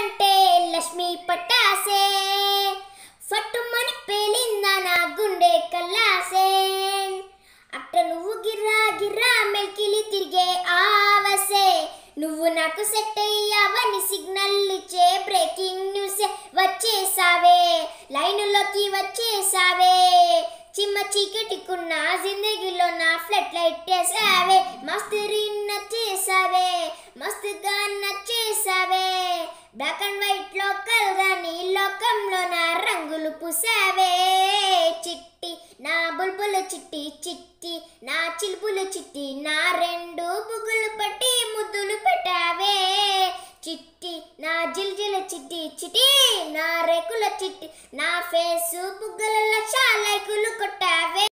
అంటే లక్ష్మి పట్టాసే ఫట్టుమని పేలిందా నా గుండె కల్లాసే అట్ట నువ్వు గిర్రా గిర్రా మెల్కిలి తిరిగే ఆవసే నువ్వు నాకు సెట్ అయ్యావని సిగ్నల్ ఇచ్చే బ్రేకింగ్ న్యూస్ వచ్చేసావే లైనులోకి వచ్చేసావే చిమ్మ చీకటికున్న జిందగీలో నా ఫ్లడ్ లైట్ వేసావే మస్తు నచ్చేసావే మస్తుగా నచ్చేసావే బ్లాక్ అండ్ వైట్ లోకల్ గాని లోకంలో నా రంగులు పూసావే చిట్టి నా బుల్బుల చిట్టి చిట్టి నా చిలుపుల చిట్టి నా రెండు బుగ్గులు పట్టి ముద్దులు పెట్టావే చిట్టి నా జిల్జిల చిట్టి చిట్టి నా రేకుల చిట్టి నా ఫేసు బుగ్గల లక్ష లైకులు కొట్టావే